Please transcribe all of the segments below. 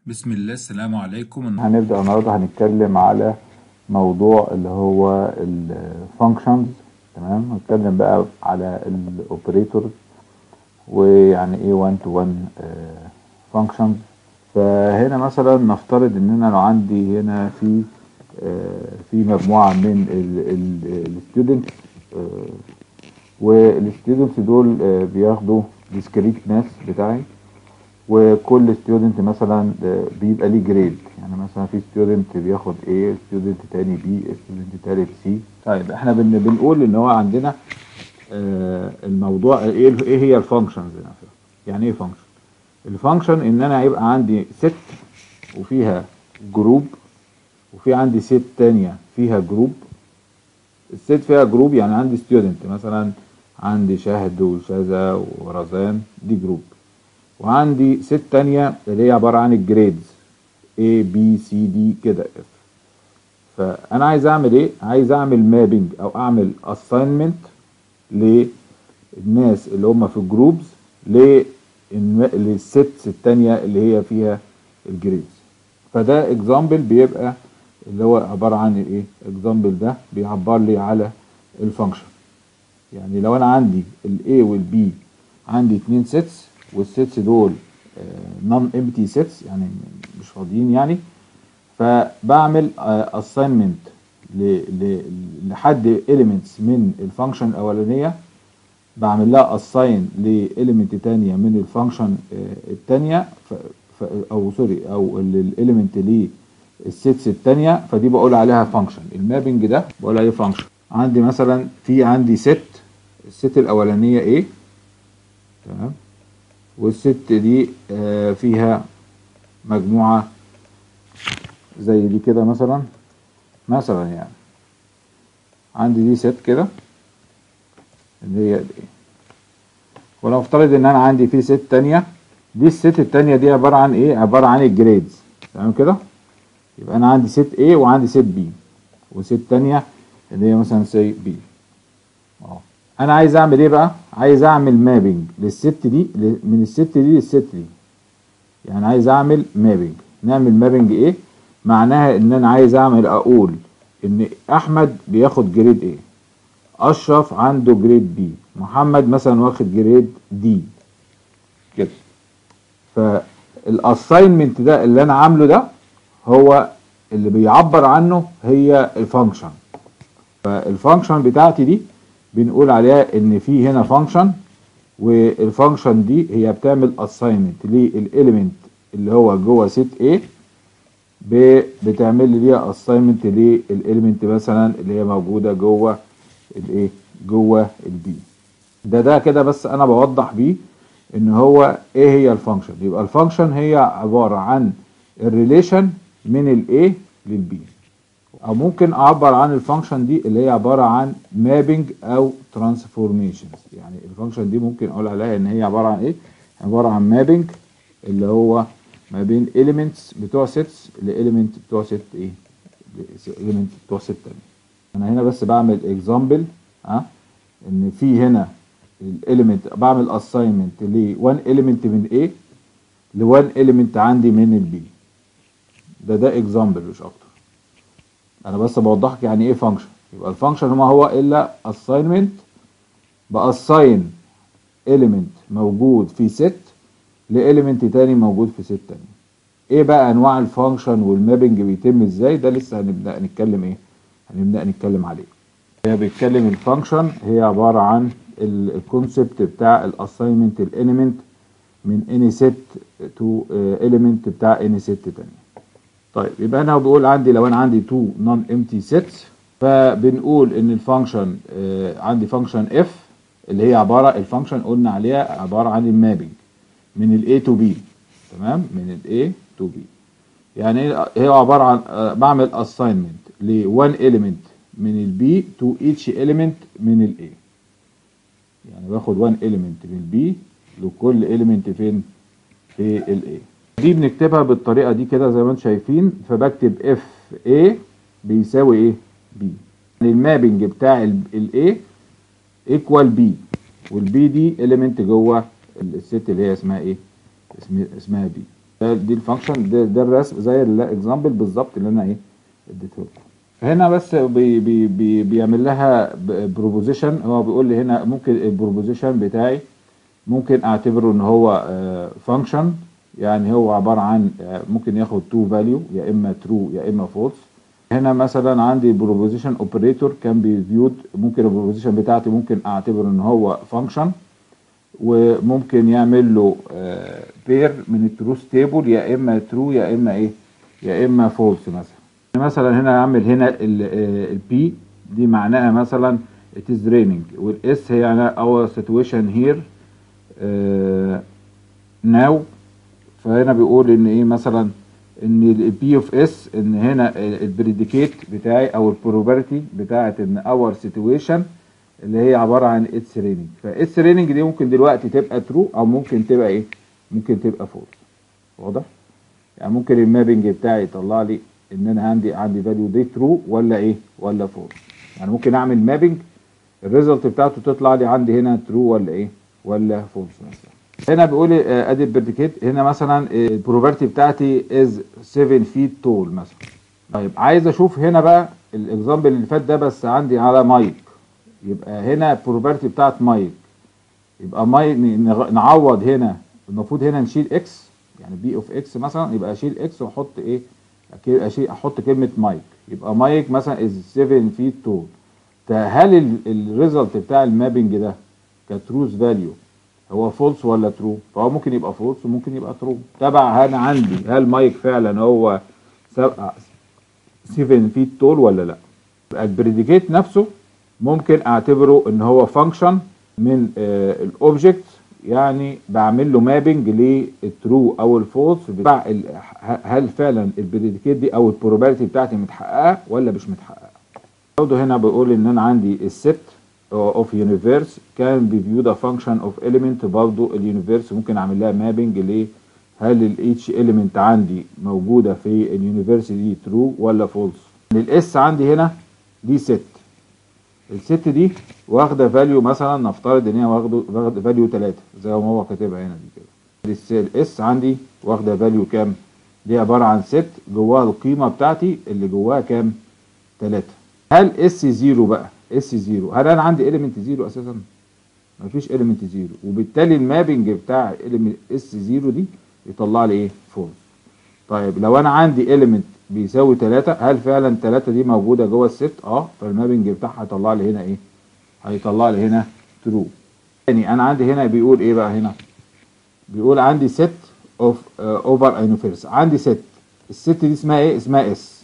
بسم الله السلام عليكم هنبدأ النهاردة هنتكلم على موضوع اللي هو الفانكشنز تمام هنتكلم بقى على الاوبريتورز ويعني ايه 1 تو 1 فانكشنز فهنا مثلا نفترض ان انا لو عندي هنا في آه، في مجموعة من الستودنت والستودنتس دول آه، بياخدوا ديسكريت ماس بتاعي وكل ستودنت مثلا آه، بيبقى ليه جريد يعني مثلا في ستودنت بياخد A ستودنت تاني B ستودنت تالت C طيب احنا بن بنقول ان هو عندنا آه، الموضوع ايه ايه هي الفانكشنز نفسها يعني ايه فانكشن الفانكشن ان انا هيبقى عندي ست وفيها جروب وفي عندي ست تانية فيها جروب الست فيها جروب يعني عندي ستودنت مثلا عندي شهد وشذا ورزان دي جروب وعندي ست تانية اللي هي عبارة عن الجريدز A B C D كده F فأنا عايز أعمل إيه؟ عايز أعمل مابينج أو أعمل assignment للناس اللي هم في الجروبز للست التانية اللي هي فيها الجريدز فده اكزامبل بيبقى اللي هو عبارة عن الايه اكزامبل ده بيعبر لي على الفانكشن يعني لو انا عندي الاي والبي عندي اتنين سيتس والسيتس دول نون امتي سيتس يعني مش فاضيين يعني فبعمل اساينمنت لحد elements من الفانكشن الاولانيه بعمل لها اساين لإيليمنت تانية من الفانكشن التانية ف ف او سوري او الاليمنت للسيتس التانية فدي بقول عليها فانكشن المابنج ده بقول عليه فانكشن عندي مثلا في عندي ست الست الاولانيه ايه تمام والست دي آه فيها مجموعه زي دي كده مثلا مثلا يعني عندي دي ست كده اللي هي دي ولو افترض ان انا عندي في ست تانية دي الست التانية دي عبارة عن ايه عبارة عن الجريدز تمام كده يبقى انا عندي ست A وعندي ست B وست تانية اللي هي مثلا سي B اه انا عايز اعمل ايه بقى عايز اعمل مابنج للست دي من الست دي للست دي يعني عايز اعمل مابنج نعمل مابنج ايه معناها ان انا عايز اعمل اقول ان احمد بياخد جريد ايه اشرف عنده جريد بي محمد مثلا واخد جريد دي كده فالاساينمنت ده اللي انا عامله ده هو اللي بيعبر عنه هي الفانكشن فالفانكشن بتاعتي دي بنقول عليها ان في هنا فانكشن والفانكشن دي هي بتعمل اساينمنت للاليمنت اللي هو جوه سيت A بتعمل لي ليها اساينمنت للاليمنت مثلا اللي هي موجوده جوه الايه جوه البي ده ده كده بس انا بوضح بيه ان هو ايه هي الفانكشن يبقى الفانكشن هي عباره عن الريليشن من الايه للبي او ممكن اعبر عن الفانكشن دي اللي هي عباره عن مابينج او ترانسفورميشنز يعني الفانكشن دي ممكن اقول عليها ان هي عباره عن ايه عباره عن مابينج اللي هو ما بين elements بتوع sets لإيليمنت بتوع set ايه إيليمنت بتوع set تاني انا هنا بس بعمل اكزامبل ها ان في هنا الاليمنت بعمل اساينمنت ل 1 element من A ل 1 element عندي من البي ده ده اكزامبل مش اكتر انا بس بوضح لك يعني ايه فانكشن يبقى الفانكشن ما هو الا اساينمنت باساين element موجود في ست لإيليمنت تاني موجود في ست تاني ايه بقى انواع الفانكشن والمابنج بيتم ازاي ده لسه هنبدا نتكلم ايه هنبدا نتكلم عليه هي بيتكلم الفانكشن هي عباره عن الكونسبت بتاع الاساينمنت الاليمنت من اني ست تو اليمنت بتاع اني ست تاني طيب يبقى انا بقول عندي لو انا عندي تو نون امتي سيتس فبنقول ان الفانكشن آه عندي فانكشن اف اللي هي عباره الفانكشن قلنا عليها عباره عن المابنج من ال A to B تمام من ال A to B يعني هي عبارة عن uh, بعمل assignment ل one element من ال B to each element من ال A يعني باخد one element من ال B لكل element فين في ال A دي بنكتبها بالطريقة دي كده زي ما انتم شايفين فبكتب F A بيساوي ايه B يعني المابنج بتاع ال A equal B والبي دي element جوه الست اللي هي اسمها ايه اسمها بي دي الفانكشن ده, ده الرسم زي الاكزامبل بالظبط اللي انا ايه اديته لكم هنا بس بي بي بي بيعمل لها بروبوزيشن هو بيقول لي هنا ممكن البروبوزيشن بتاعي ممكن اعتبره ان هو فانكشن يعني هو عباره عن ممكن ياخد تو فاليو يا اما ترو يا اما فولس هنا مثلا عندي بروبوزيشن اوبريتور كان بي فيود ممكن البروبوزيشن بتاعتي ممكن اعتبره ان هو فانكشن وممكن يعمل له بير من الترو ستيبل يا اما ترو يا اما ايه يا اما فولس مثلا مثلا هنا اعمل هنا البي دي معناها مثلا it is raining والاس هي يعني our situation here uh, now فهنا بيقول ان ايه مثلا ان البي اوف اس ان هنا البريديكيت بتاعي او البروبابيلتي بتاعت ان اور سيتويشن اللي هي عباره عن اتس ريننج فاتس ريننج دي ممكن دلوقتي تبقى ترو او ممكن تبقى ايه ممكن تبقى فولس واضح يعني ممكن المابنج بتاعي يطلع لي ان انا عندي عندي فاليو دي ترو ولا ايه ولا فولس يعني ممكن اعمل مابنج الريزلت بتاعته تطلع لي عندي هنا ترو ولا ايه ولا فولس مثلا هنا بيقول ادي البريديكيت هنا مثلا البروبرتي بتاعتي از 7 فيت تول مثلا طيب عايز اشوف هنا بقى الاكزامبل اللي فات ده بس عندي على مايك يبقى هنا البروبرتي بتاعت مايك يبقى مايك نعوض هنا المفروض هنا نشيل اكس يعني بي اوف اكس مثلا يبقى اشيل اكس واحط ايه اشيل احط كلمه مايك يبقى مايك مثلا از 7 فيت تول هل الريزلت بتاع المابنج ده كتروث فاليو هو فولس ولا ترو فهو ممكن يبقى فولس وممكن يبقى ترو تبع هنا عندي هل مايك فعلا هو 7 فيت تول ولا لا البريديكيت نفسه ممكن اعتبره ان هو فانكشن من آه الاوبجكت يعني بعمل له مابنج للترو او الفولس بتاع هل فعلا البريديكيت دي او البروبابيلتي بتاعتي متحققه ولا مش متحققه برضه هنا بيقول ان انا عندي الست اوف يونيفيرس كان بيفيو ذا فانكشن اوف اليمنت برضه اليونيفيرس ممكن اعمل لها مابنج ل هل الاتش اليمنت عندي موجوده في اليونيفيرس دي ترو ولا فولس الاس عندي هنا دي ست الست دي واخده فاليو مثلا نفترض ان هي واخده واخده فاليو 3 زي ما هو كاتبها هنا دي كده الاس عندي واخده فاليو كام دي عباره عن ست جواها القيمه بتاعتي اللي جواها كام 3 هل اس زيرو بقى اس زيرو هل انا عندي اليمنت زيرو اساسا مفيش اليمنت زيرو وبالتالي المابنج بتاع اليمنت اس زيرو دي يطلع لي ايه فولس طيب لو انا عندي اليمنت بيساوي 3 هل فعلا 3 دي موجوده جوه الست اه فالمابنج بتاعها هيطلع لي هنا ايه هيطلع لي هنا ترو يعني انا عندي هنا بيقول ايه بقى هنا بيقول عندي ست اوف اوفر انوفيرس عندي ست الست دي اسمها ايه اسمها اس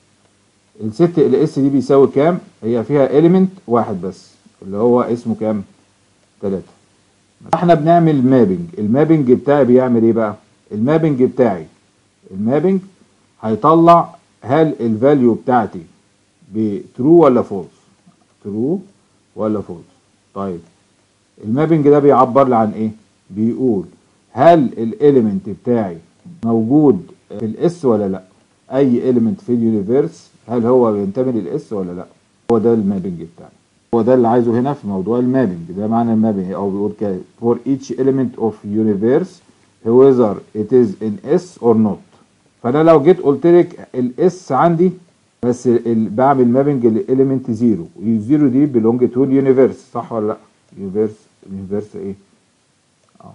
الست الاس دي بيساوي كام هي فيها اليمنت واحد بس اللي هو اسمه كام 3 احنا بنعمل مابنج المابنج بتاعي بيعمل ايه بقى المابنج بتاعي المابنج هيطلع هل الفاليو بتاعتي بترو ولا فولس ترو ولا فولس طيب المابنج ده بيعبر لي عن ايه بيقول هل الاليمنت بتاعي موجود في الاس ولا لا اي اليمنت في اليونيفيرس هل هو بينتمي للاس ولا لا هو ده المابنج بتاعي هو ده اللي عايزه هنا في موضوع المابنج ده معنى المابنج او بيقول كده for each element of universe whether it is in S or not فانا لو جيت قلت لك الاس عندي بس ال بعمل مابنج للاليمنت زيرو والزيرو دي بيلونج تو اليونيفيرس صح ولا لا يونيفيرس اليونيفيرس ايه اه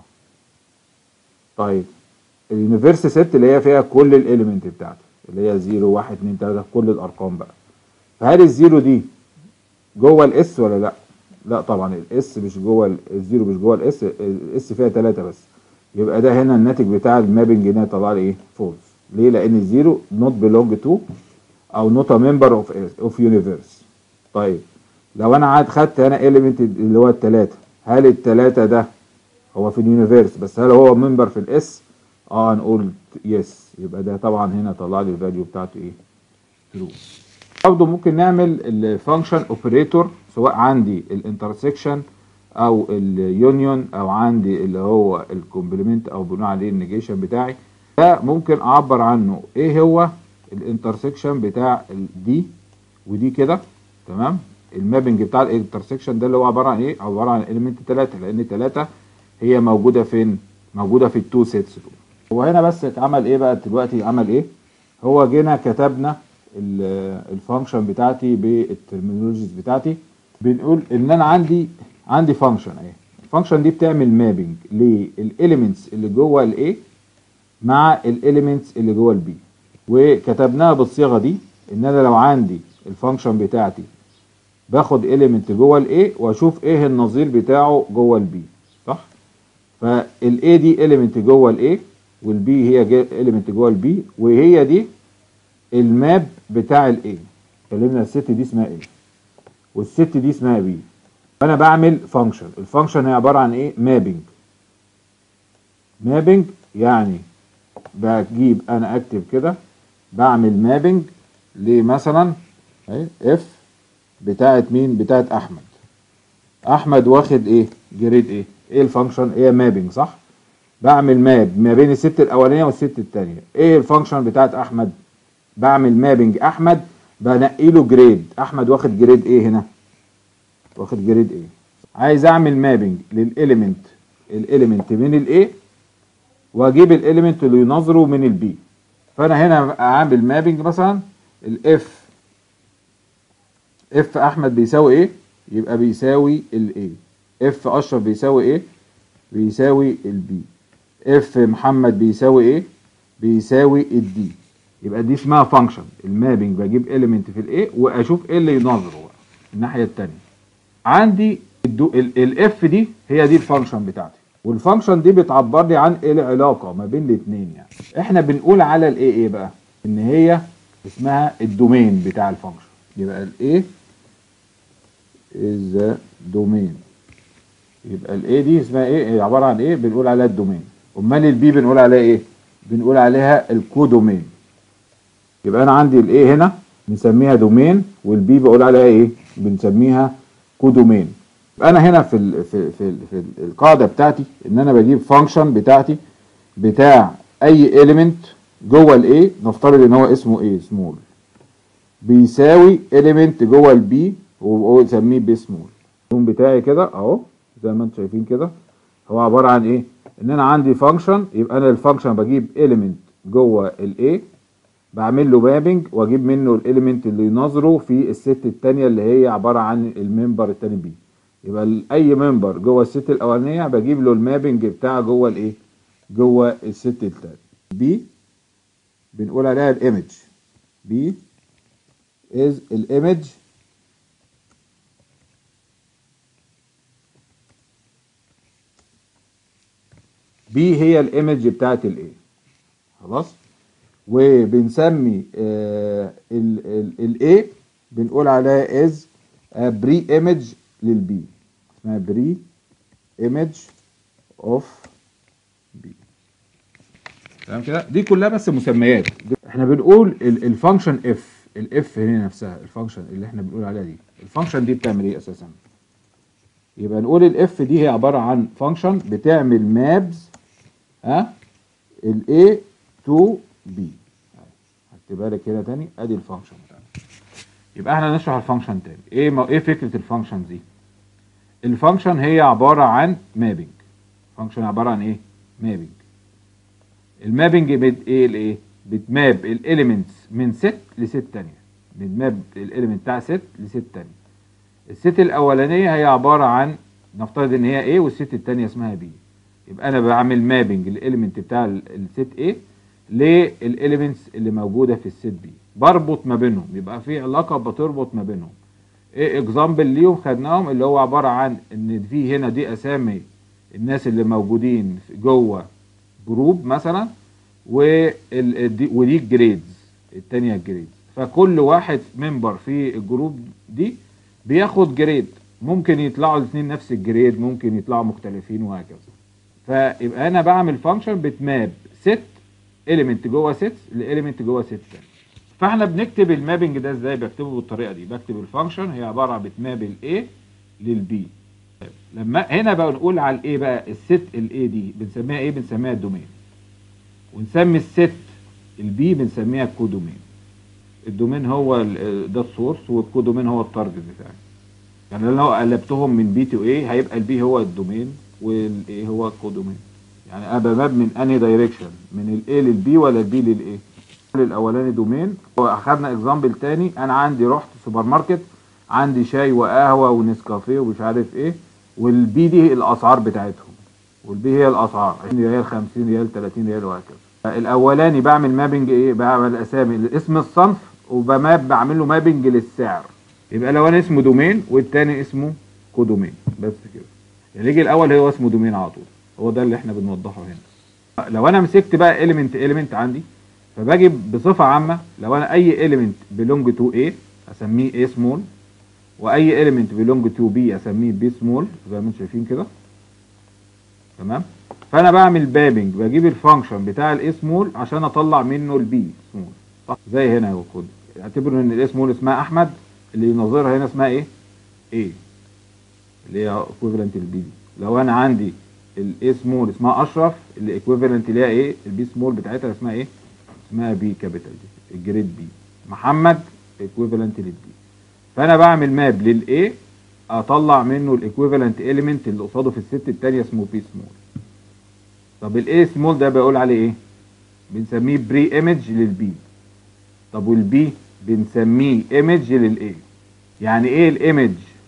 طيب اليونيفيرس ست اللي هي فيها كل الاليمنت بتاعته اللي هي 0 1 2 3 كل الارقام بقى فهل الزيرو دي جوه الاس ولا لا لا طبعا الاس مش جوه الزيرو مش جوه الاس الاس فيها 3 بس يبقى ده هنا الناتج بتاع المابنج هنا طلع لي ايه فولس ليه لان الزيرو نوت بيلونج تو او نوت ا ممبر اوف اوف يونيفيرس طيب لو انا عاد خدت هنا اليمنت اللي هو الثلاثه هل الثلاثه ده هو في اليونيفيرس بس هل هو ممبر في الاس اه نقول يس يبقى ده طبعا هنا طلع لي الفاليو بتاعته ايه ترو برضه ممكن نعمل الفانكشن اوبريتور سواء عندي الانترسكشن او اليونيون او عندي اللي هو الكومبلمنت او بناء عليه النيجيشن بتاعي ده ممكن اعبر عنه ايه هو الانترسكشن بتاع دي ودي كده تمام المابنج بتاع الانترسكشن ده اللي هو عباره عن ايه عباره عن اليمنت 3 لان 3 هي موجوده فين موجوده في التو سيتس دول هو هنا بس اتعمل ايه بقى دلوقتي عمل ايه هو جينا كتبنا الفانكشن بتاعتي بالترمينولوجيز بتاعتي بنقول ان انا عندي عندي فانكشن اهي الفانكشن دي بتعمل مابنج للاليمنتس اللي جوه الايه مع الاليمنتس اللي جوه البي وكتبناها بالصيغه دي ان انا لو عندي الفانكشن بتاعتي باخد اليمنت جوه الاي واشوف ايه النظير بتاعه جوه البي صح فالاي دي اليمنت جوه الاي والبي هي اليمنت جوه البي وهي دي الماب بتاع الاي اتكلمنا الست دي اسمها ايه والست دي اسمها بي فانا بعمل فانكشن الفانكشن هي عباره عن ايه مابنج مابنج يعني بجيب انا اكتب كده بعمل مابنج لمثلا اهي اف بتاعت مين بتاعت احمد احمد واخد ايه جريد ايه ايه الفانكشن ايه مابنج صح بعمل ماب ما بين الست الاولانيه والست الثانيه ايه الفانكشن بتاعت احمد بعمل مابنج احمد بنقي له جريد احمد واخد جريد ايه هنا واخد جريد ايه عايز اعمل مابنج للاليمنت الاليمنت من الايه واجيب الاليمنت اللي ينظره من البي فانا هنا اعمل مابنج مثلا الاف اف احمد بيساوي ايه يبقى بيساوي الايه اف اشرف بيساوي ايه بيساوي البي اف محمد بيساوي ايه بيساوي الدي يبقى دي اسمها فانكشن المابنج بجيب اليمنت في الايه واشوف ايه اللي ينظره الناحيه الثانيه عندي الاف دي هي دي الفانكشن بتاعتي والفانكشن دي بتعبر لي عن ايه العلاقه ما بين الاثنين يعني احنا بنقول على الايه ايه بقى ان هي اسمها الدومين بتاع الفانكشن يبقى الايه is the domain يبقى الايه دي اسمها ايه هي عباره عن ايه بنقول عليها الدومين امال البي بنقول عليها ايه بنقول عليها الكودومين يبقى انا عندي الايه هنا بنسميها دومين والبي بقول عليها ايه بنسميها كودومين يبقى انا هنا في ال في في, في القاعده بتاعتي ان انا بجيب فانكشن بتاعتي بتاع اي اليمنت جوه الايه نفترض ان هو اسمه ايه سمول بيساوي اليمنت جوه البي وسميه بي سمول اللون بتاعي كده اهو زي ما انتم شايفين كده هو عباره عن ايه ان انا عندي فانكشن يبقى انا الفانكشن بجيب اليمنت جوه الايه بعمل له مابنج واجيب منه الاليمنت اللي ينظره في الست الثانيه اللي هي عباره عن الممبر الثاني بي يبقى اي ممبر جوه الست الاولانيه بجيب له المابنج بتاعه جوه الايه جوه الست الثانيه بي بنقول عليها الايمج بي از الايمج بي هي الايمج بتاعت الايه خلاص وبنسمي الايه بنقول عليها از بري ايمج للبي اسمها بري ايمج اوف بي تمام كده دي كلها بس مسميات احنا بنقول الفانكشن اف الاف هنا نفسها الفانكشن اللي احنا بنقول عليها دي الفانكشن دي بتعمل ايه اساسا يبقى نقول الاف دي هي عباره عن فانكشن بتعمل مابز ها الاي تو بي هكتبها لك هنا تاني ادي الفانكشن بتاعنا يبقى احنا نشرح الفانكشن تاني ايه ما ايه فكره الفانكشن دي الفانكشن هي عباره عن مابنج فانكشن عباره عن ايه مابنج المابنج بت ايه الايه بتماب الاليمنتس من ست لست تانية بتماب الاليمنت بتاع ست لست تانية الست الاولانيه هي عباره عن نفترض ان هي ايه والست التانية اسمها بي يبقى انا بعمل مابنج الاليمنت بتاع الست ايه للاليمنتس اللي موجوده في الست بي بربط ما بينهم يبقى في علاقه بتربط ما بينهم ايه اكزامبل ليهم خدناهم اللي هو عباره عن ان في هنا دي اسامي الناس اللي موجودين جوه جروب مثلا ودي الجريدز التانية الجريدز فكل واحد ممبر في الجروب دي بياخد جريد ممكن يطلعوا الاثنين نفس الجريد ممكن يطلعوا مختلفين وهكذا فيبقى انا بعمل فانكشن بتماب ست اليمنت جوه ست لاليمنت جوه ست تاني فاحنا بنكتب المابنج ده ازاي بكتبه بالطريقه دي بكتب الفانكشن هي عباره عن بتماب الاي للبي لما هنا بقى نقول على الايه بقى الست الاي دي بنسميها ايه بنسميها الدومين ونسمي الست البي بنسميها الكودومين الدومين هو ده السورس والكودومين هو التارجت بتاعي يعني لو قلبتهم من بي تو اي هيبقى البي هو الدومين والاي هو الكودومين يعني انا بماب من انهي دايركشن من الاي للبي ولا البي للاي الاولاني دومين واخدنا اكزامبل تاني انا عندي رحت سوبر ماركت عندي شاي وقهوه ونسكافيه ومش عارف ايه والبي دي الاسعار بتاعتهم والبي هي الاسعار 20 ريال 50 ريال 30 ريال وهكذا الاولاني بعمل مابنج ايه بعمل اسامي اسم الصنف وبماب بعمل له مابنج للسعر يبقى لو انا اسمه دومين والتاني اسمه كودومين بس كده يعني يجي الاول هو اسمه دومين على طول هو ده اللي احنا بنوضحه هنا لو انا مسكت بقى اليمنت اليمنت عندي فباجي بصفه عامه لو انا اي اليمنت بيلونج تو A اسميه A سمول واي اليمنت بيلونج تو B اسميه B سمول زي ما انتم شايفين كده تمام فانا بعمل بابنج بجيب الفانكشن بتاع الاي سمول عشان اطلع منه البي سمول صح زي هنا اهو كود اعتبروا ان الاي سمول اسمها احمد اللي ينظرها هنا اسمها ايه ايه اللي هي ايكويفالنت للبي دي لو انا عندي الاي سمول اسمها اشرف اللي ايكويفالنت ليها ايه البي سمول بتاعتها اسمها ايه اسمها بي كابيتال دي الجريد بي محمد ايكويفالنت للبي فانا بعمل ماب للاي اطلع منه الايكويفالنت اليمنت اللي قصاده في الست الثانيه اسمه بي سمول طب الاي سمول ده بقول عليه ايه بنسميه بري ايمج للبي طب والبي بنسميه ايمج للاي يعني ايه الايمج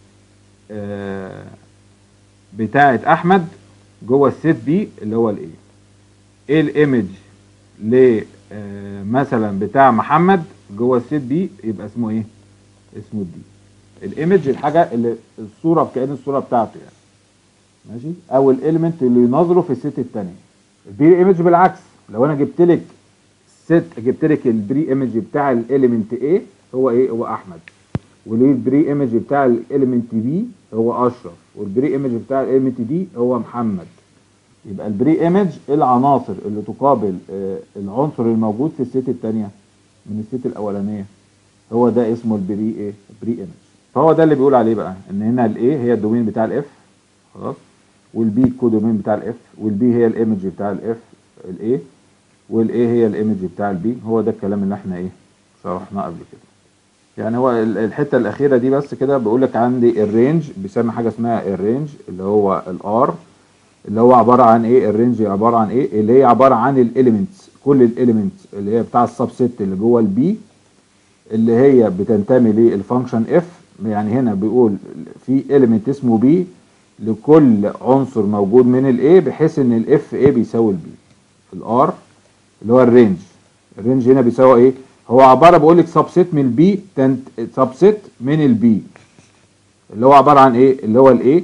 آه بتاعه احمد جوه الست بي اللي هو الاي ايه الايمج ل آه مثلا بتاع محمد جوه الست بي يبقى اسمه ايه اسمه الدي الايمج الحاجه اللي الصوره كأن الصوره بتاعته يعني ماشي او الاليمنت اللي ينظره في الست الثانيه البري ايمج بالعكس لو انا جبت لك ست جبت لك البري ايمج بتاع الاليمنت A هو ايه هو احمد والبري ايمج بتاع الاليمنت B هو اشرف والبري ايمج بتاع الاليمنت D هو محمد يبقى البري ايمج العناصر اللي تقابل آه العنصر الموجود في الست الثانيه من الست الاولانيه هو ده اسمه البري ايه بري ايمج فهو ده اللي بيقول عليه بقى ان هنا الاي هي الدومين بتاع الاف خلاص والبي الكودومين بتاع الاف والبي هي الايمج بتاع الاف الاي والاي هي الايمج بتاع البي هو ده الكلام اللي احنا ايه شرحناه قبل كده يعني هو الحته الاخيره دي بس كده بقول لك عندي الرينج بيسمى حاجه اسمها الرينج اللي هو الار اللي هو عباره عن ايه الرينج عباره عن ايه اللي هي عباره عن الاليمنتس كل الاليمنتس اللي هي بتاع السبسيت اللي جوه البي اللي هي بتنتمي للفانكشن اف يعني هنا بيقول في element اسمه بي لكل عنصر موجود من الاي بحيث ان الاف اي بيساوي البي الار اللي هو الرينج الرينج هنا بيساوي ايه هو عباره بقول لك سبسيت من البي سبسيت من البي اللي هو عباره عن ايه اللي هو الاي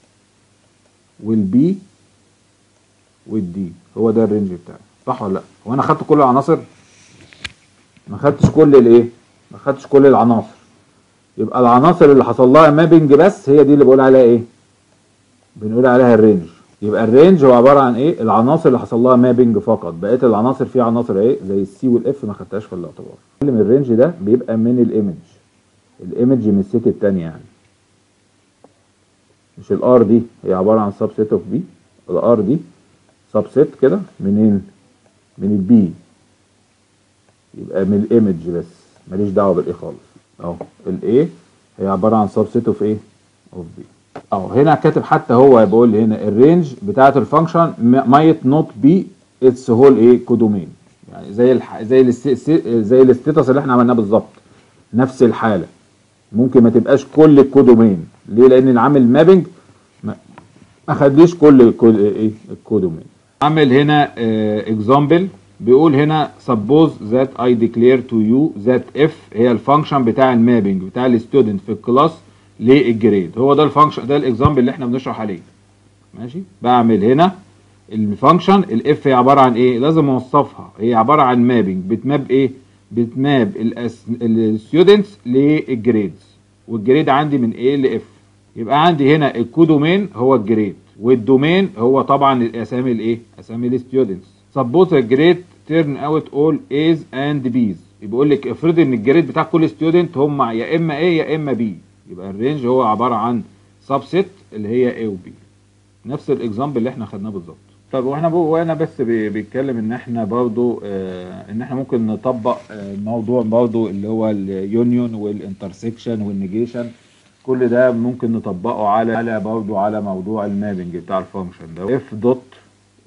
والبي والدي هو ده الرينج بتاعي صح ولا لا هو انا خدت كل العناصر ما خدتش كل الايه ما خدتش كل العناصر يبقى العناصر اللي حصل لها مابنج بس هي دي اللي بقول عليها ايه بنقول عليها الرينج يبقى الرينج هو عباره عن ايه العناصر اللي حصل لها مابنج فقط بقيه العناصر في عناصر ايه زي السي والاف ما خدتهاش في الاعتبار كل من الرينج ده بيبقى من الايمج الايمج من الست الثانيه يعني مش الار دي هي عباره عن سب سيت اوف بي الار دي سب سيت كده منين من البي يبقى من الايمج بس ماليش دعوه بالايه خالص اهو الاي هي عباره عن سب سيت اوف ايه اوف بي اهو هنا كاتب حتى هو بيقول هنا الرينج بتاعه الفانكشن مايت نوت بي اتس هول ايه كودومين يعني زي الح... زي الاست... زي الاستيتس اللي احنا عملناه بالظبط نفس الحاله ممكن ما تبقاش كل الكودومين ليه لان العامل مابنج ما, ما خدليش كل كل ايه الكودومين عامل هنا اكزامبل بيقول هنا suppose that I declare to you that if هي الفانكشن بتاع المابنج بتاع الستودنت في الكلاس للجريد هو ده الفانكشن ده الاكزامبل اللي احنا بنشرح عليه ماشي بعمل هنا الفانكشن الاف هي عباره عن ايه لازم اوصفها هي عباره عن مابنج بتماب ايه بتماب الستودنتس للجريدز والجريد عندي من ايه لاف يبقى عندي هنا الكودومين هو الجريد والدومين هو طبعا الاسامي الايه اسامي الستودنتس suppose a grade turn out all A's and B's بيقول لك افرض ان الجريد بتاع كل ستودنت هم يا اما A يا اما B يبقى الرينج هو عباره عن سبست اللي هي A و B نفس الاكزامبل اللي احنا خدناه بالظبط طب واحنا بو وانا بس بيتكلم ان احنا برضو اه ان احنا ممكن نطبق اه موضوع برضو اللي هو اليونيون والانترسكشن والنيجيشن كل ده ممكن نطبقه على على برضو على موضوع المابنج بتاع الفانكشن ده اف دوت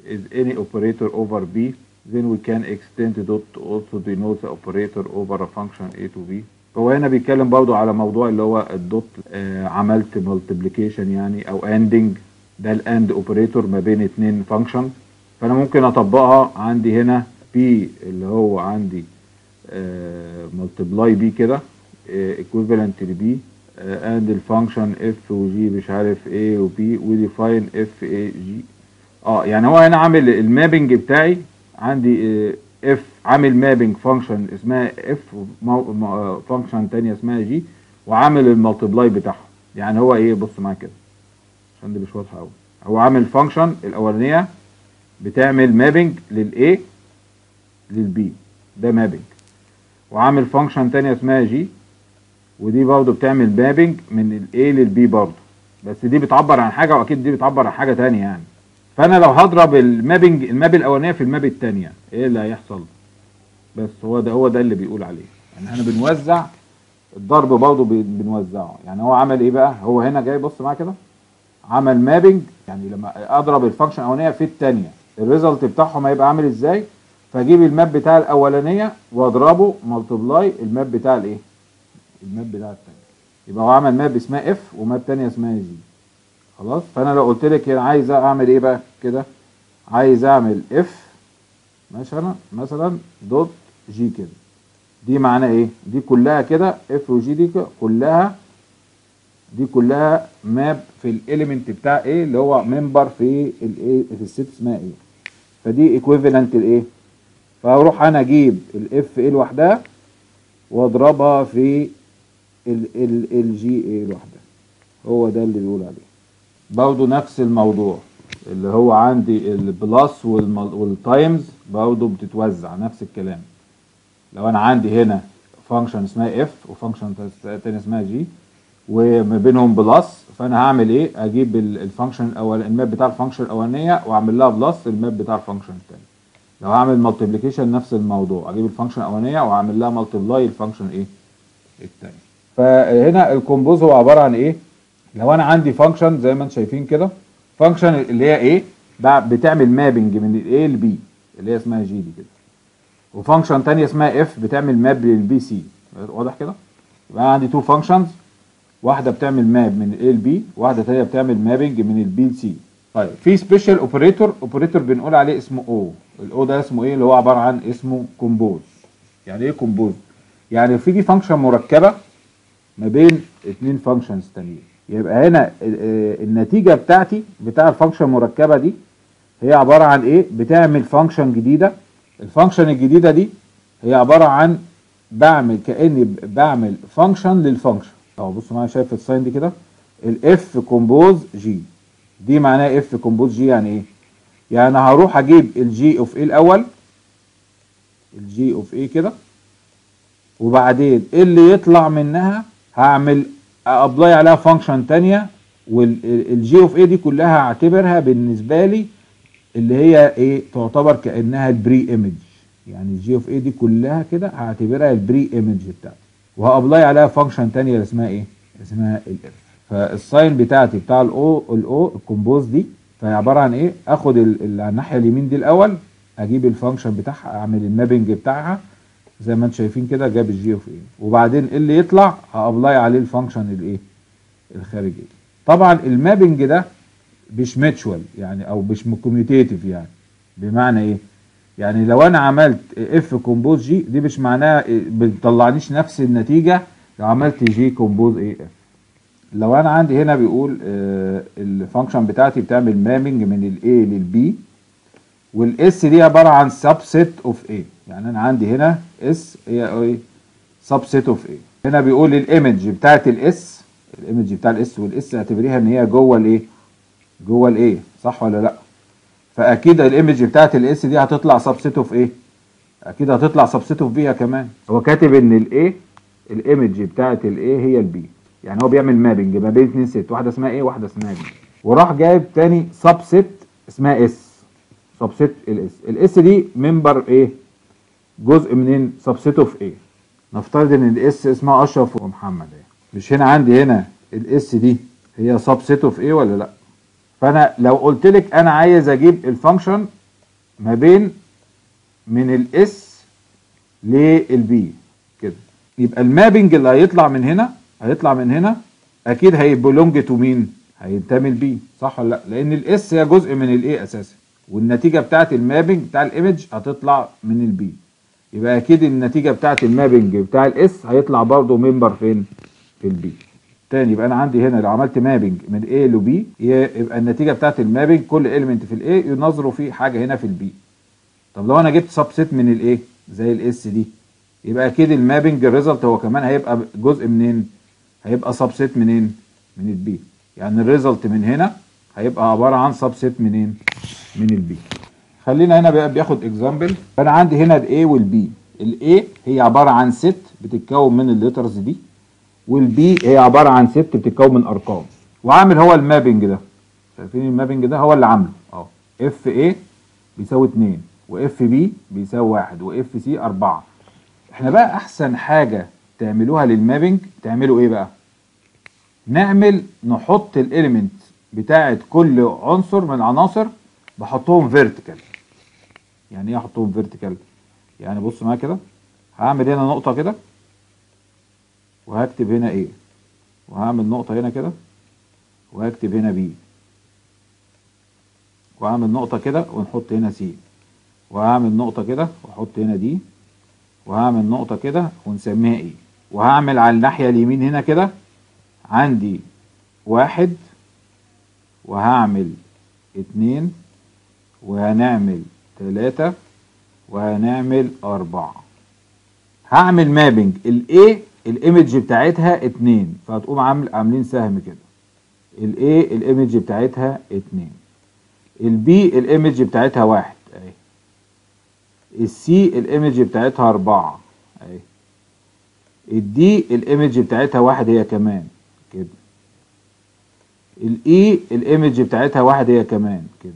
is any operator over B then we can extend the dot to also denote the operator over a function A to B هو هنا بيتكلم برضو على موضوع اللي هو الدوت آه عملت multiplication يعني او ending ده الاند اوبريتور ما بين اتنين فانكشن فانا ممكن اطبقها عندي هنا بي اللي هو عندي ملتبلاي بي كده ايكويفالنت لبي اند الفانكشن اف وجي مش عارف ايه وبي وديفاين اف اي جي اه يعني هو هنا عامل المابنج بتاعي عندي اف عامل مابنج فانكشن اسمها اف فانكشن تانية اسمها جي وعامل الملتبلاي بتاعهم يعني هو ايه بص معايا كده عشان دي مش واضحه قوي هو عامل فانكشن الاولانيه بتعمل مابنج للاي للبي ده مابنج وعامل فانكشن تانية اسمها جي ودي برضه بتعمل مابنج من الاي للبي برضه بس دي بتعبر عن حاجه واكيد دي بتعبر عن حاجه تانية يعني فانا لو هضرب المابنج الماب الاولانيه في الماب الثانيه ايه اللي هيحصل بس هو ده هو ده اللي بيقول عليه يعني احنا بنوزع الضرب برضه بنوزعه يعني هو عمل ايه بقى هو هنا جاي بص معايا كده عمل مابنج يعني لما اضرب الفانكشن الاولانيه في الثانيه الريزلت بتاعهم هيبقى عامل ازاي فاجيب الماب بتاع الاولانيه واضربه ملتبلاي الماب بتاع الايه الماب بتاع الثانيه يبقى هو عمل ماب اسمها اف وماب ثانيه اسمها جي خلاص فانا لو قلت لك هنا عايز اعمل ايه بقى كده عايز اعمل اف مثلا مثلا دوت جي كده دي معناه ايه دي كلها كده اف وجي دي كلها دي كلها ماب في الاليمنت بتاع ايه اللي هو ممبر في الايه في الست اسمها ايه فدي ايكويفالنت لايه فاروح انا اجيب الاف ايه لوحدها واضربها في الجي ايه لوحدها هو ده اللي بيقول عليه برضه نفس الموضوع اللي هو عندي البلس والتايمز برضه بتتوزع نفس الكلام لو انا عندي هنا فانكشن اسمها اف وفانكشن تاني اسمها جي وما بينهم بلس فانا هعمل ايه اجيب الفانكشن الاول الماب بتاع الفانكشن الاولانيه واعمل لها بلس الماب بتاع الفانكشن الثاني لو هعمل مالتيبليكيشن نفس الموضوع اجيب الفانكشن الاولانيه واعمل لها مالتيبلاي الفانكشن ايه الثاني فهنا الكومبوز هو عباره عن ايه لو انا عندي فانكشن زي ما انتم شايفين كده فانكشن اللي هي ايه بتعمل مابنج من الاي لبي اللي هي اسمها جي دي كده وفانكشن ثانيه اسمها اف بتعمل ماب للبي سي واضح كده يبقى عندي تو فانكشنز واحده بتعمل ماب من الاي لبي واحده ثانيه بتعمل مابنج من البي لسي طيب في سبيشال اوبريتور اوبريتور بنقول عليه اسمه او الاو ده اسمه ايه اللي هو عباره عن اسمه كومبوز يعني ايه كومبوز يعني في دي فانكشن مركبه ما بين اتنين فانكشنز تانيين يبقى هنا النتيجه بتاعتي بتاع الفانكشن المركبه دي هي عباره عن ايه بتعمل فانكشن جديده الفانكشن الجديده دي هي عباره عن بعمل كاني بعمل فانكشن للفانكشن اهو بص معايا شايف الساين دي كده الاف كومبوز جي دي معناها اف كومبوز جي يعني ايه يعني هروح اجيب الجي اوف ايه الاول الجي اوف ايه كده وبعدين اللي يطلع منها هعمل ابلاي عليها فانكشن تانية والجي اوف ايه دي كلها هعتبرها بالنسبه لي اللي هي ايه تعتبر كانها البري ايمج يعني الجي اوف ايه دي كلها كده هعتبرها البري ايمج بتاعتي وهابلاي عليها فانكشن تانية اللي اسمها ايه اسمها الاف فالساين بتاعتي بتاع الاو الاو الكومبوز دي فهي عباره عن ايه اخد على الناحيه اليمين دي الاول اجيب الفانكشن بتاعها اعمل المابنج بتاعها زي ما انتم شايفين كده جاب الجي اوف ايه وبعدين اللي يطلع هابلاي عليه الفانكشن الايه الخارجي طبعا المابنج ده مش ميتشوال يعني او مش كوميوتيتيف يعني بمعنى ايه يعني لو انا عملت اف كومبوز جي دي مش معناها بتطلعنيش نفس النتيجه لو عملت جي كومبوز اي اف لو انا عندي هنا بيقول آه الفانكشن بتاعتي بتعمل مابنج من الاي للبي والاس دي عباره عن سبسيت اوف اي يعني انا عندي هنا اس هي ايه سبسيت اوف اي هنا بيقول الايمج بتاعت الاس الايمج بتاع الاس والاس اعتبريها ان هي جوه الايه جوه الايه صح ولا لا فاكيد الايمج بتاعت الاس دي هتطلع سبسيت اوف ايه اكيد هتطلع سبسيت اوف بي كمان هو كاتب ان الايه الايمج بتاعت الايه هي البي يعني هو بيعمل مابنج ما بين اتنين ست واحده اسمها ايه واحده اسمها بي وراح جايب تاني سبسيت اسمها اس سبسيت الاس الاس دي ممبر ايه جزء منين سبسيت اوف ايه نفترض ان الاس اسمها اشرف ومحمد ايه مش هنا عندي هنا الاس دي هي سبسيت اوف ايه ولا لا فانا لو قلت لك انا عايز اجيب الفانكشن ما بين من الاس للبي كده يبقى المابنج اللي هيطلع من هنا هيطلع من هنا اكيد هيبلونج تو مين هينتمي لبي صح ولا لا لان الاس هي جزء من الاي اساسا والنتيجه بتاعت المابنج بتاع الايمج هتطلع من البي يبقى اكيد النتيجه بتاعت المابنج بتاع الاس هيطلع برضو ممبر فين في البي تاني يبقى انا عندي هنا لو عملت مابنج من A ل B يبقى النتيجه بتاعت المابنج كل اليمنت في الاي ينظروا في حاجه هنا في البي طب لو انا جبت سبسيت من الايه زي الاس دي يبقى اكيد المابنج الريزلت هو كمان هيبقى جزء منين هيبقى سبسيت منين من البي يعني الريزلت من هنا هيبقى عباره عن سبسيت منين من البي خلينا هنا بقى بياخد اكزامبل فانا عندي هنا الاي والبي الاي هي عباره عن ست بتتكون من الليترز دي والبي هي عباره عن ست بتتكون من ارقام وعامل هو المابنج ده شايفين المابنج ده هو اللي عامله اهو اف اي بيساوي 2 واف بي بيساوي 1 واف سي 4 احنا بقى احسن حاجه تعملوها للمابنج تعملوا ايه بقى نعمل نحط الاليمنت بتاعه كل عنصر من العناصر بحطهم فيرتيكال يعني ايه احطهم فيرتيكال يعني بص معايا كده هعمل هنا نقطه كده وهكتب هنا ايه وهعمل نقطه هنا كده وهكتب هنا بي وهعمل نقطه كده ونحط هنا سي وهعمل نقطه كده واحط هنا دي وهعمل نقطه كده ونسميها ايه وهعمل على الناحيه اليمين هنا كده عندي واحد وهعمل اتنين وهنعمل تلاتة وهنعمل أربعة هعمل مابنج الاي الايمج بتاعتها اتنين فهتقوم عامل عاملين سهم كده الاي الايمج بتاعتها اتنين البي الايمج بتاعتها واحد اهي السي الايمج بتاعتها اربعة اهي الدي الايمج بتاعتها واحد هي كمان كده الاي الايمج بتاعتها واحد هي كمان كده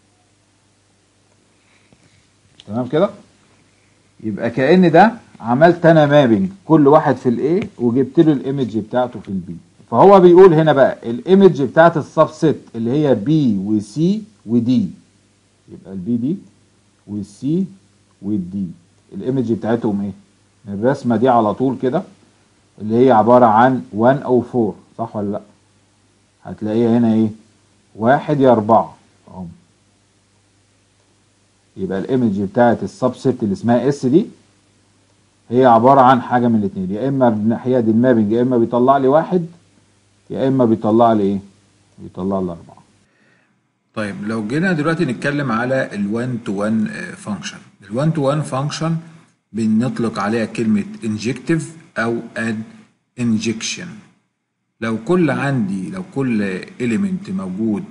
تمام كده يبقى كأن ده عملت انا مابنج كل واحد في الاي وجبت له الايمج بتاعته في البي فهو بيقول هنا بقى الايمج بتاعت السبست اللي هي بي وسي ودي يبقى البي دي والسي والدي الايمج بتاعتهم ايه الرسمه دي على طول كده اللي هي عباره عن 1 او 4 صح ولا لا هتلاقيها هنا ايه واحد يا اربعة اهم يبقى الايمج بتاعت السبست اللي اسمها اس دي هي عبارة عن حاجة من الاتنين يا اما الناحية دي المابنج يا اما بيطلع لي واحد يا اما بيطلع لي ايه بيطلع لي اربعة طيب لو جينا دلوقتي نتكلم على ال 1 to 1 فانكشن ال 1 to 1 فانكشن بنطلق عليها كلمة injective أو an injection لو كل عندي لو كل element موجود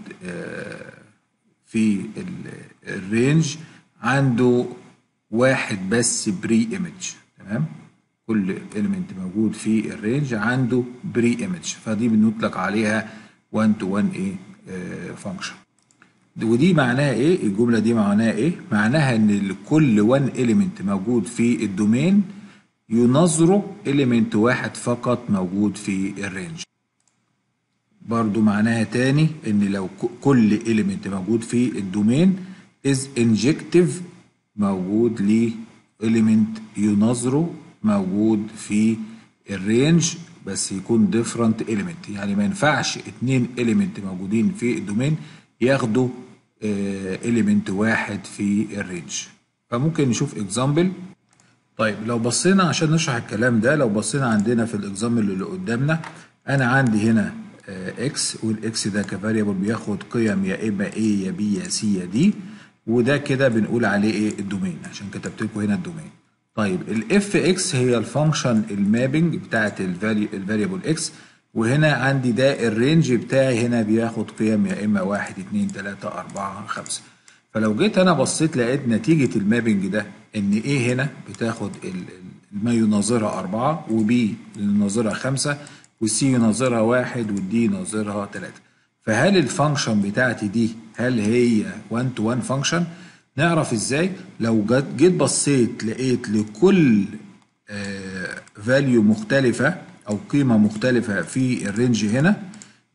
في الرينج عنده واحد بس بري ايمج تمام كل element موجود في الرينج عنده بري ايمج فدي بنطلق عليها 1 to 1 ايه فانكشن ودي معناها ايه الجمله دي معناها ايه معناها ان كل 1 element موجود في الدومين ينظره element واحد فقط موجود في الرينج برضو معناها تاني ان لو كل element موجود في الدومين is injective موجود ل element ينظره موجود في الرينج بس يكون different element يعني ما ينفعش اتنين element موجودين في الدومين ياخدوا element واحد في الرينج فممكن نشوف اكزامبل طيب لو بصينا عشان نشرح الكلام ده لو بصينا عندنا في الاكزامبل اللي قدامنا انا عندي هنا اكس والاكس ده كفاريبل بياخد قيم يا اما ايه يا بي يا سي يا دي وده كده بنقول عليه ايه الدومين عشان كتبت لكم هنا الدومين طيب الاف اكس هي الفانكشن المابنج بتاعت الفاريبل اكس وهنا عندي ده الرينج بتاعي هنا بياخد قيم يا اما واحد اتنين تلاتة اربعة خمسة فلو جيت انا بصيت لقيت نتيجة المابنج ده ان ايه هنا بتاخد ما يناظرها اربعة وبي يناظرها خمسة والسي يناظرها واحد والدي يناظرها تلاتة فهل الفانكشن بتاعتي دي هل هي 1 تو 1 فانكشن نعرف ازاي لو جيت بصيت لقيت لكل فاليو مختلفة او قيمة مختلفة في الرينج هنا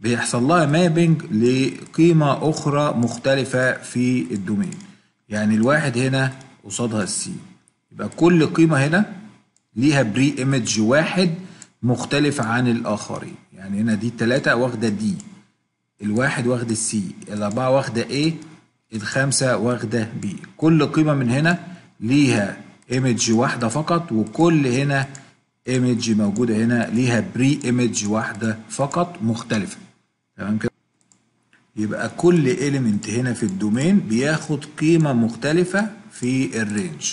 بيحصل لها مابنج لقيمة أخرى مختلفة في الدومين يعني الواحد هنا قصادها السي يبقى كل قيمة هنا ليها بري ايمج واحد مختلف عن الآخرين يعني هنا دي التلاتة واخدة دي الواحد واخدة السي الأربعة واخدة A الخمسة واخدة B كل قيمة من هنا ليها ايمج واحدة فقط وكل هنا ايمج موجودة هنا ليها بري ايمج واحدة فقط مختلفة تمام كده يبقى كل إيليمنت هنا في الدومين بياخد قيمة مختلفة في الرينج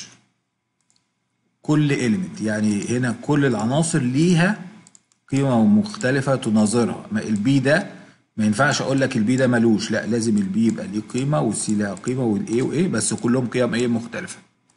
كل إيليمنت يعني هنا كل العناصر ليها قيمة مختلفة تناظرها البي ده ما ينفعش اقول لك البي ده ملوش لا لازم البي يبقى ليه قيمة والسي لها قيمة والاي وايه بس كلهم قيم ايه مختلفة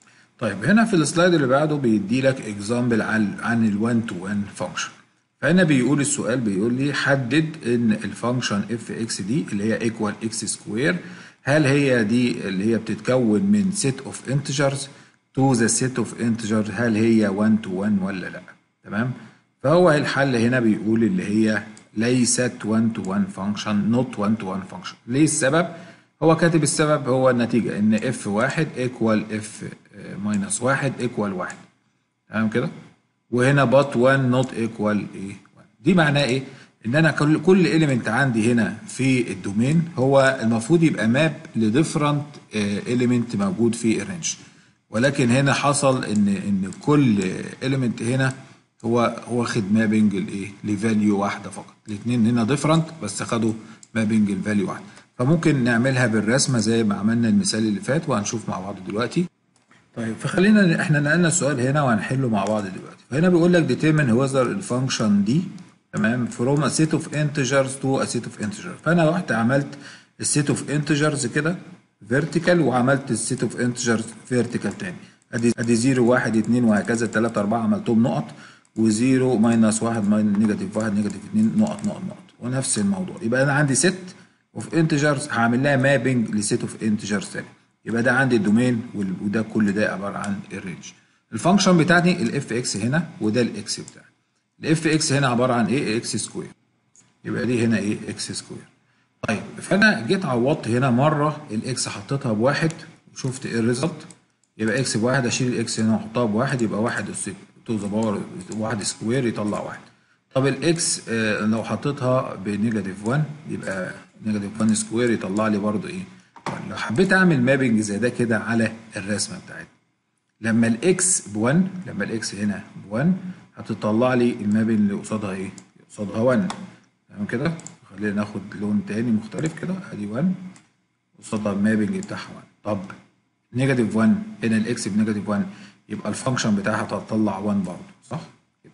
طيب هنا في السلايد اللي بعده بيدي لك اكزامبل عن عن ال1 تو 1 فانكشن فهنا بيقول السؤال بيقول لي حدد ان الفانكشن اف اكس دي اللي هي ايكوال اكس سكوير هل هي دي اللي هي بتتكون من سيت اوف انتجرز تو ذا سيت اوف انتجرز هل هي 1 تو 1 ولا لا تمام فهو الحل هنا بيقول اللي هي ليست 1 تو 1 فانكشن نوت 1 تو 1 فانكشن ليه السبب هو كاتب السبب هو النتيجه ان اف واحد ايكوال اف ماينس واحد ايكوال واحد تمام كده وهنا بات 1 نوت ايكوال ايه 1 دي معناه ايه ان انا كل كل اليمنت عندي هنا في الدومين هو المفروض يبقى ماب لديفرنت اليمنت موجود في الرينج ولكن هنا حصل ان ان كل اليمنت هنا هو هو واخد مابنج الايه لفاليو واحده فقط الاثنين هنا ديفرنت بس خدوا مابنج الفاليو واحده فممكن نعملها بالرسمه زي ما عملنا المثال اللي فات وهنشوف مع بعض دلوقتي طيب فخلينا احنا نقلنا السؤال هنا وهنحله مع بعض دلوقتي فهنا بيقول لك determine whether الفانكشن دي تمام from a set of integers to a set of integers فانا رحت عملت السيت اوف انتجرز كده فيرتيكال وعملت السيت اوف انتجرز فيرتيكال تاني ادي ادي 0 1 2 وهكذا 3 4 عملتهم نقط و0 ماينس 1 ماينس نيجاتيف 1 نيجاتيف 2 نقط نقط نقط ونفس الموضوع يبقى انا عندي ست اوف انتجرز هعمل لها مابنج لسيت اوف انتجرز تاني يبقى ده عندي الدومين وده كل ده عباره عن الرينج الفانكشن بتاعتي الاف اكس هنا وده الاكس بتاعي الاف اكس هنا عباره عن ايه اكس سكوير يبقى دي هنا ايه اكس سكوير طيب فانا جيت عوضت هنا مره الاكس حطيتها بواحد وشفت ايه الريزلت يبقى اكس بواحد اشيل الاكس هنا واحطها بواحد يبقى واحد تو ذا باور واحد سكوير يطلع واحد طب الاكس آه لو حطيتها بنيجاتيف 1 يبقى نيجاتيف 1 سكوير يطلع لي برضه ايه لو حبيت اعمل مابنج زي ده كده على الرسمه بتاعتنا لما الاكس ب 1 لما الاكس هنا ب 1 هتطلع لي المابنج اللي قصادها ايه؟ قصادها 1 تمام كده؟ خلينا ناخد لون تاني مختلف كده ادي 1 قصادها المابنج بتاعها 1 طب نيجاتيف 1 هنا الاكس بنيجاتيف 1 يبقى الفانكشن بتاعها هتطلع 1 برضه صح؟ كده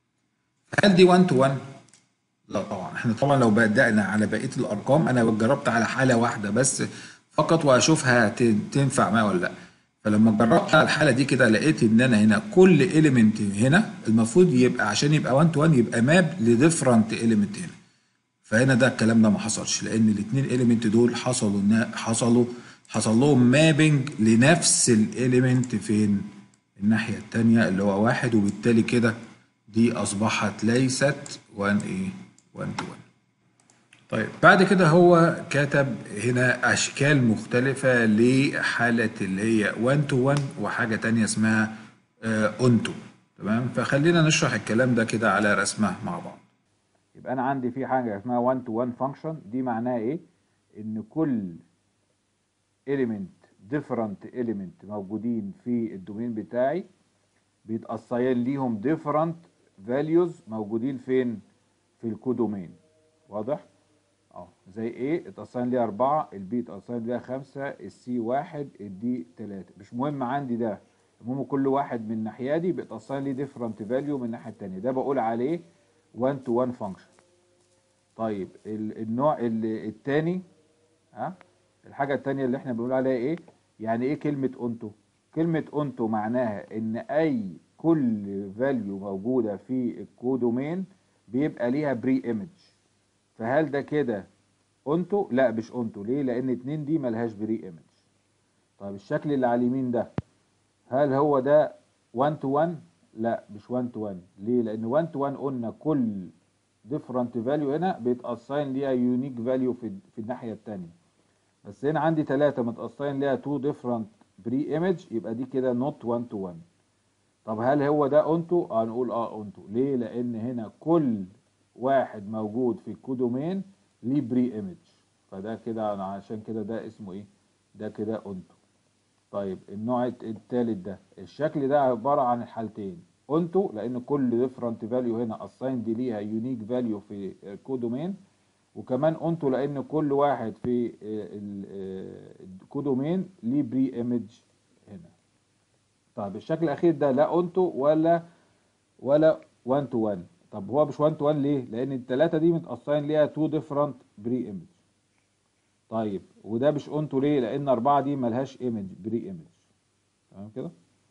هل دي 1 تو 1؟ لا طبعا احنا طبعا لو بدأنا على بقيه الارقام انا جربت على حاله واحده بس فقط واشوفها تنفع معايا ولا لا فلما جربت على الحاله دي كده لقيت ان انا هنا كل اليمنت هنا المفروض يبقى عشان يبقى 1 تو 1 يبقى ماب لديفرنت اليمنت هنا فهنا ده الكلام ده ما حصلش لان الاثنين اليمنت دول حصلوا حصلوا حصل لهم مابنج لنفس الاليمنت فين الناحيه الثانيه اللي هو واحد وبالتالي كده دي اصبحت ليست 1 ايه 1 تو 1 طيب بعد كده هو كتب هنا اشكال مختلفه لحاله اللي هي 1 تو 1 وحاجه تانية اسمها اون تو تمام فخلينا نشرح الكلام ده كده على رسمه مع بعض يبقى انا عندي في حاجه اسمها 1 تو 1 فانكشن دي معناها ايه ان كل element different element موجودين في الدومين بتاعي بيتأصين ليهم different values موجودين فين في الكودومين واضح اه زي ايه اتأصين ليها أربعة البي اتأصين ليها خمسة السي واحد الدي تلاتة مش مهم عندي ده المهم كل واحد من الناحية دي بيتأصين لي different value من الناحية التانية ده بقول عليه 1 to 1 function طيب النوع التاني ها الحاجة التانية اللي احنا بنقول عليها ايه يعني ايه كلمة اونتو كلمة اونتو معناها ان اي كل فاليو موجودة في الكودومين بيبقى ليها بري ايمج فهل ده كده اونتو لا مش اونتو ليه لان اتنين دي ملهاش بري ايمج طيب الشكل اللي على اليمين ده هل هو ده 1 تو 1 لا مش 1 تو 1 ليه لان 1 تو 1 قلنا كل ديفرنت فاليو هنا بيتاساين ليها يونيك فاليو في في الناحيه الثانيه بس هنا عندي ثلاثه متاساين ليها تو ديفرنت بري ايمج يبقى دي كده نوت 1 تو 1 طب هل هو ده اونتو هنقول اه اونتو ليه لان هنا كل واحد موجود في الكودومين ليه بري ايمج فده كده أنا عشان كده ده اسمه ايه ده كده اونتو طيب النوع الثالث ده الشكل ده عباره عن الحالتين اونتو لان كل ديفرنت فاليو هنا اسايند ليها يونيك فاليو في الكودومين وكمان اونتو لان كل واحد في الكودومين ليه بري ايمج هنا طيب الشكل الاخير ده لا اونتو ولا ولا 1 تو 1 طب هو مش 1 تو 1 ليه لان الثلاثه دي متاساين ليها تو ديفرنت بري ايمج طيب وده مش اونتو ليه لان اربعه دي ملهاش ايمج بري ايمج تمام كده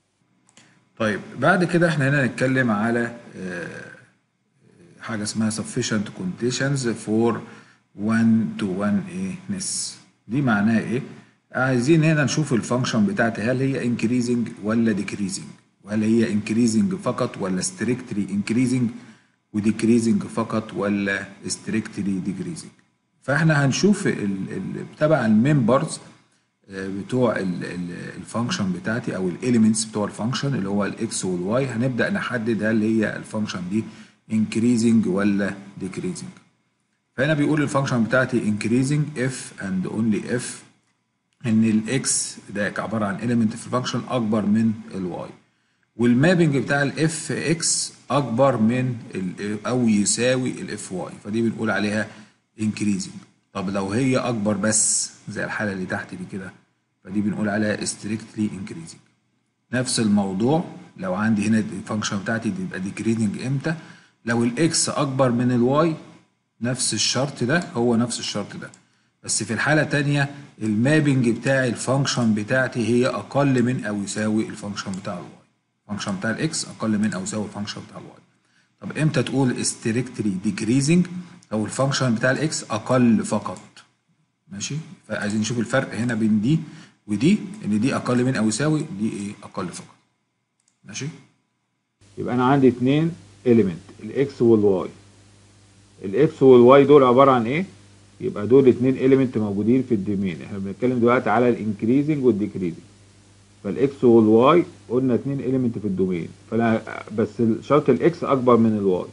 طيب بعد كده احنا هنا نتكلم على آه، حاجة اسمها sufficient conditions for one to one ness دي معناها ايه؟ عايزين هنا نشوف الفانكشن بتاعتي هل هي increasing ولا decreasing وهل هي increasing فقط ولا strictly increasing و decreasing فقط ولا strictly decreasing فاحنا هنشوف ال ال تبع الممبرز بتوع الفانكشن بتاعتي او الاليمنتس بتوع الفانكشن اللي هو الاكس والواي هنبدا نحدد هل هي الفانكشن دي increasing ولا decreasing فهنا بيقول الفانكشن بتاعتي increasing if and only if ان الاكس ده عباره عن element في الفانكشن اكبر من الواي والمابنج بتاع الاف اكس اكبر من ال او يساوي الاف واي فدي بنقول عليها increasing طب لو هي اكبر بس زي الحاله اللي تحت دي كده فدي بنقول عليها strictly increasing نفس الموضوع لو عندي هنا الفانكشن بتاعتي دي يبقى decreasing امتى لو الاكس اكبر من الواي نفس الشرط ده هو نفس الشرط ده بس في الحالة تانية المابنج بتاع الفانكشن بتاعتي هي أقل من أو يساوي الفانكشن بتاع الواي الفانكشن بتاع الإكس أقل من أو يساوي الفانكشن بتاع الواي طب إمتى تقول strictly decreasing لو الفانكشن بتاع الإكس أقل فقط ماشي فعايزين نشوف الفرق هنا بين دي ودي إن دي أقل من أو يساوي دي إيه أقل فقط ماشي يبقى انا عندي اتنين element الاكس والواي الاكس والواي دول عباره عن ايه يبقى دول اتنين element موجودين في الدومين احنا بنتكلم دلوقتي على الانكريزنج والديكريزنج فالاكس والواي قلنا اتنين element في الدومين فانا بس شرط الاكس اكبر من الواي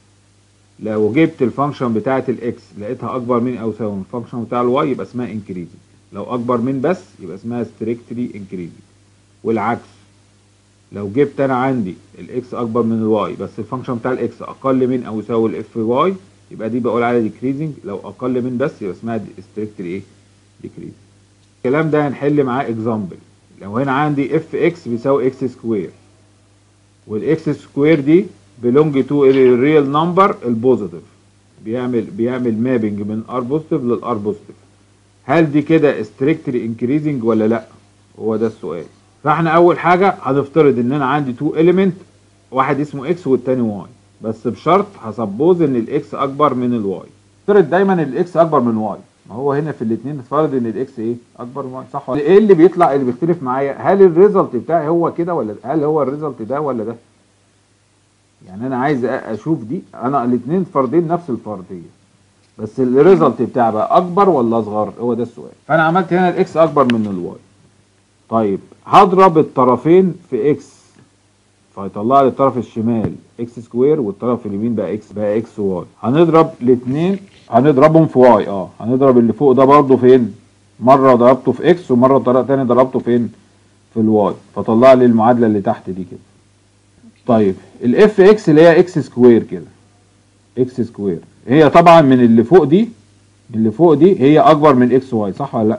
لو جبت الفانكشن بتاعه الاكس لقيتها اكبر من او يساوي من الفانكشن بتاع الواي يبقى اسمها انكريزنج لو اكبر من بس يبقى اسمها ستريكتلي انكريزنج والعكس لو جبت انا عندي الاكس اكبر من الواي بس الفانكشن بتاع الاكس اقل من او يساوي الاف واي يبقى دي بقول عليها ديكريزنج لو اقل من بس يبقى اسمها ستريكتلي ايه ديكريزنج الكلام ده هنحل معاه اكزامبل لو هنا عندي اف اكس بيساوي اكس سكوير والاكس سكوير دي belong to الريال نمبر البوزيتيف بيعمل بيعمل مابنج من ار بوزيتيف للار بوزيتيف هل دي كده ستريكتلي انكريزنج ولا لا هو ده السؤال فاحنا اول حاجه هنفترض ان انا عندي تو اليمنت واحد اسمه اكس والتاني واي بس بشرط هسبوز ان الاكس اكبر من الواي افترض دايما الاكس اكبر من واي ما هو هنا في الاثنين افترض ان الاكس ايه اكبر من واي صح ولا ايه اللي بيطلع اللي بيختلف معايا هل الريزلت بتاعي هو كده ولا هل هو الريزلت ده ولا ده يعني انا عايز اشوف دي انا الاثنين فردين نفس الفرديه بس الريزلت بتاعي بقى اكبر ولا اصغر هو ده السؤال فانا عملت هنا الاكس اكبر من الواي طيب هضرب الطرفين في اكس فيطلع لي الطرف الشمال اكس سكوير والطرف اليمين بقى اكس بقى اكس واي هنضرب الاثنين هنضربهم في واي اه هنضرب اللي فوق ده برضه فين مره ضربته في اكس ومره طريقه تانية ضربته فين في الواي فطلع لي المعادله اللي تحت دي كده طيب الاف اكس اللي هي اكس سكوير كده اكس سكوير هي طبعا من اللي فوق دي اللي فوق دي هي اكبر من اكس واي صح ولا لا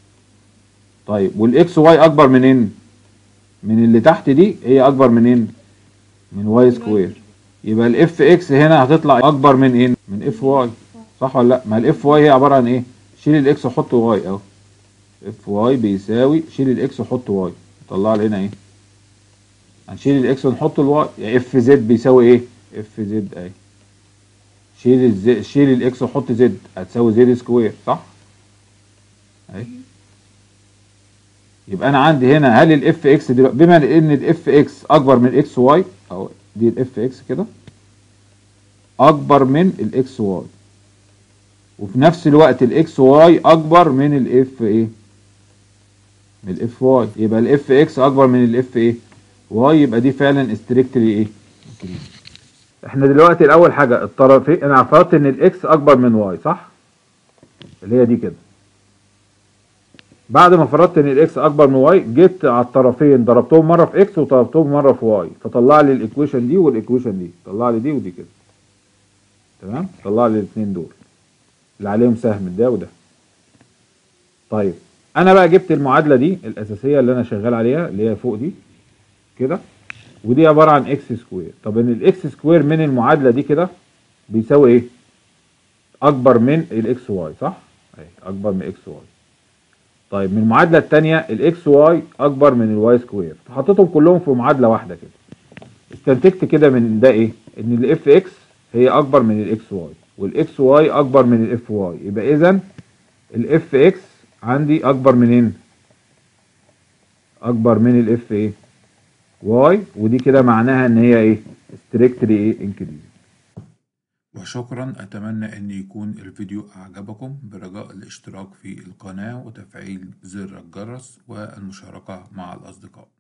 طيب والاكس واي اكبر منين من اللي تحت دي هي اكبر منين من واي سكوير يبقى الاف اكس هنا هتطلع اكبر من ايه من اف واي صح ولا لا ما الاف واي هي عباره عن ايه شيل الاكس وحط واي اهو اف واي بيساوي شيل الاكس وحط واي طلع لي هنا ايه هنشيل الاكس ونحط الواي يعني اف زد بيساوي ايه اف زد اهي شيل الزد شيل الاكس وحط زد هتساوي زد سكوير صح اهي يبقى انا عندي هنا هل الاف اكس دلوقتي بما ان الاف اكس اكبر من اكس واي او دي الاف اكس كده اكبر من الاكس واي وفي نفس الوقت الاكس واي اكبر من الاف ايه من الاف واي يبقى الاف اكس اكبر من الاف ايه واي يبقى دي فعلا استريكتلي ايه احنا دلوقتي الاول حاجه الطرفين انا فرضت ان الاكس اكبر من واي صح اللي هي دي كده بعد ما فرضت ان الاكس اكبر من واي جيت على الطرفين ضربتهم مره في اكس وضربتهم مره في واي فطلع لي الايكويشن دي والايكويشن دي طلع لي دي ودي كده تمام طلع لي الاثنين دول اللي عليهم سهم ده وده طيب انا بقى جبت المعادله دي الاساسيه اللي انا شغال عليها اللي هي فوق دي كده ودي عباره عن اكس سكوير طب ان الاكس سكوير من المعادله دي كده بيساوي ايه اكبر من الاكس واي صح اهي اكبر من اكس واي طيب من المعادله الثانيه الاكس واي اكبر من الواي سكوير فحطيتهم كلهم في معادله واحده كده استنتجت كده من ده ايه ان الاف اكس هي اكبر من الاكس واي والاكس واي اكبر من الاف واي يبقى اذا الاف اكس عندي اكبر منين اكبر من الاف ايه واي ودي كده معناها ان هي ايه ستريكتلي ايه انكريز وشكرا أتمنى أن يكون الفيديو أعجبكم برجاء الاشتراك في القناة وتفعيل زر الجرس والمشاركة مع الأصدقاء